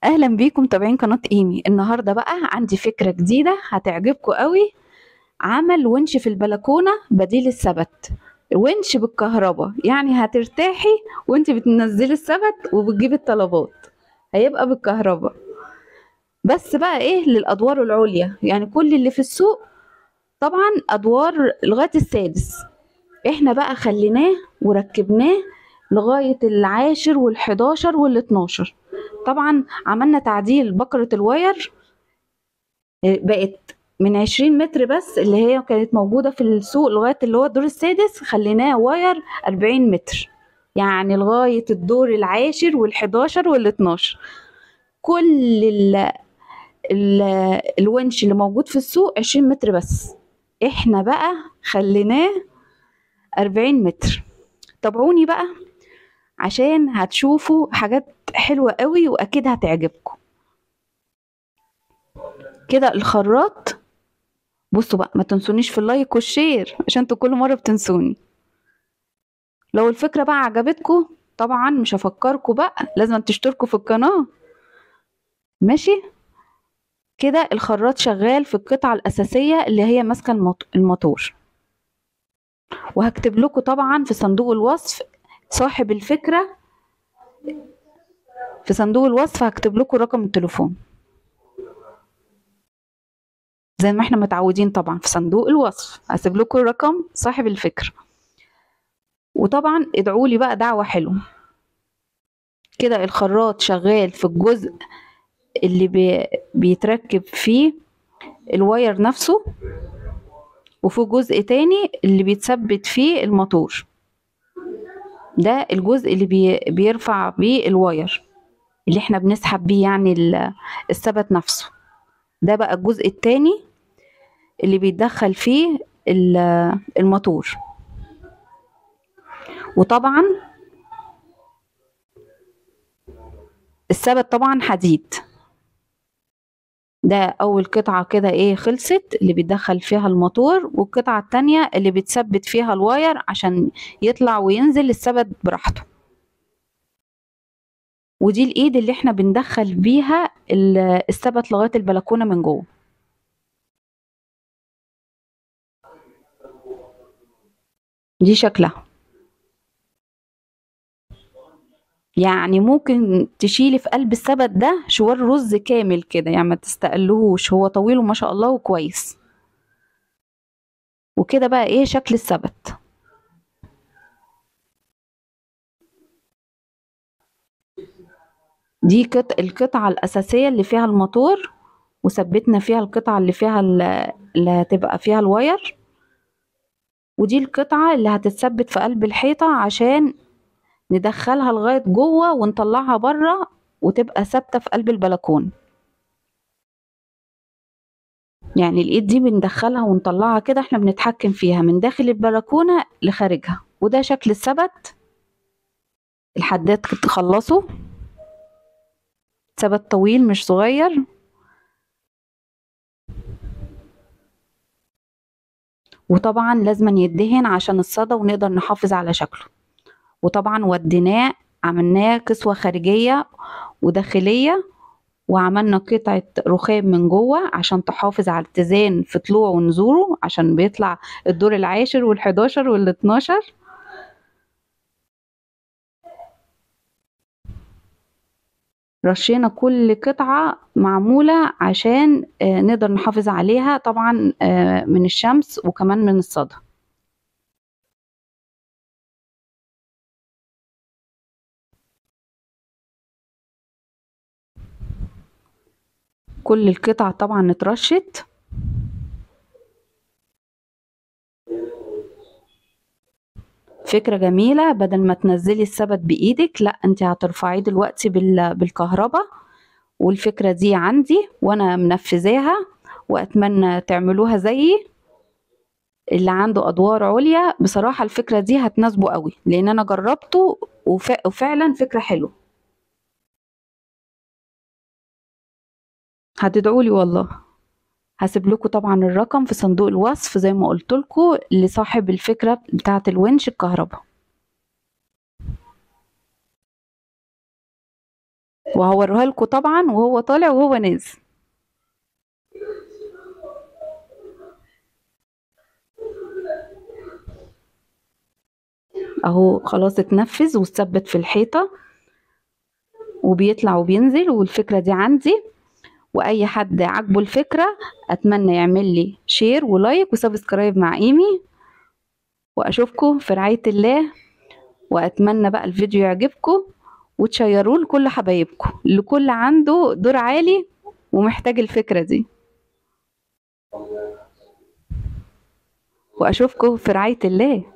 اهلا بيكم متابعين قناه ايمي النهارده بقى عندي فكره جديده هتعجبكم قوي عمل ونش في البلكونه بديل السبت ونش بالكهرباء يعني هترتاحي وانت بتنزلي السبت وبتجيبي الطلبات هيبقى بالكهرباء بس بقى ايه للادوار العليا يعني كل اللي في السوق طبعا ادوار لغايه السادس احنا بقى خليناه وركبناه لغايه العاشر والحداشر والاتناشر طبعا عملنا تعديل بكرة الواير بقت من عشرين متر بس اللي هي كانت موجودة في السوق لغاية اللي هو الدور السادس خليناه واير أربعين متر يعني لغاية الدور العاشر والحداشر والاتناشر كل ال ال الونش اللي موجود في السوق عشرين متر بس احنا بقى خليناه أربعين متر تابعوني بقى عشان هتشوفوا حاجات حلوة قوي واكيد هتعجبكم كده الخراط بصوا بقى ما تنسونيش في اللايك والشير عشان انتوا كل مرة بتنسوني لو الفكرة بقى عجبتكم طبعا مش هفكركم بقى لازم تشتركوا في القناة ماشي كده الخراط شغال في القطعة الأساسية اللي هي ماسكة الموتور وهكتب لكم طبعا في صندوق الوصف صاحب الفكرة في صندوق الوصف هكتب لكم رقم التليفون زي ما احنا متعودين طبعا في صندوق الوصف هسيب لكم رقم صاحب الفكرة وطبعا ادعوا لي بقى دعوة حلوة كده الخراط شغال في الجزء اللي بي بيتركب فيه الواير نفسه وفي جزء تاني اللي بيتثبت فيه الموتور ده الجزء اللي بي بيرفع بيه الواير اللي احنا بنسحب بيه يعني الثبت نفسه ده بقى الجزء التاني اللي بيتدخل فيه الموتور وطبعا الثبت طبعا حديد ده اول قطعة كده ايه خلصت اللي بيدخل فيها الموتور والقطعة التانية اللي بتثبت فيها الواير عشان يطلع وينزل الثبت براحته ودي الايد اللي احنا بندخل بيها الثبت لغاية البلكونة من جوه دي شكلها يعني ممكن تشيلي في قلب السبت ده شوار رز كامل كده يعني ما تستقلهوش هو طويل وما شاء الله وكويس وكده بقى ايه شكل السبت دي قط... القطعة الأساسية اللي فيها الموتور وثبتنا فيها القطعة اللي فيها اللي هتبقى فيها الواير ودي القطعة اللي هتتثبت في قلب الحيطة عشان ندخلها لغاية جوه ونطلعها بره وتبقى ثابتة في قلب البلكون يعني الايد دي بندخلها ونطلعها كده احنا بنتحكم فيها من داخل البلكونة لخارجها وده شكل الثبت الحداد تخلصوا ثبت طويل مش صغير وطبعا لازم يدهن عشان الصدى ونقدر نحافظ على شكله وطبعا وديناه عملناه كسوة خارجية وداخلية وعملنا قطعة رخام من جوه عشان تحافظ على الاتزان في طلوعه ونزوله عشان بيطلع الدور العاشر والحداشر والاتناشر رشينا كل قطعة معمولة عشان نقدر نحافظ عليها طبعا من الشمس وكمان من الصدى كل القطع طبعا اترشت فكرة جميلة بدل ما تنزلي السبت بإيدك لا انت هترفعيه دلوقتي بالكهرباء والفكرة دي عندي وانا منفذاها واتمنى تعملوها زيي اللي عنده ادوار عليا بصراحة الفكرة دي هتناسبه قوي لان انا جربته وفعلا فكرة حلوة هتدعوا لي والله هسيب لكم طبعا الرقم في صندوق الوصف زي ما قلت لكم لصاحب الفكره بتاعه الونش الكهرباء وهوريها لكم طبعا وهو طالع وهو نازل اهو خلاص اتنفذ واتثبت في الحيطة وبيطلع وبينزل والفكرة دي عندي واي حد عاجبه الفكرة اتمنى يعمل لي شير ولايك وسبسكرايب مع ايمي واشوفكم في رعاية الله واتمنى بقى الفيديو يعجبكم وتشيروه لكل حبايبكم لكل عنده دور عالي ومحتاج الفكرة دي واشوفكم في رعاية الله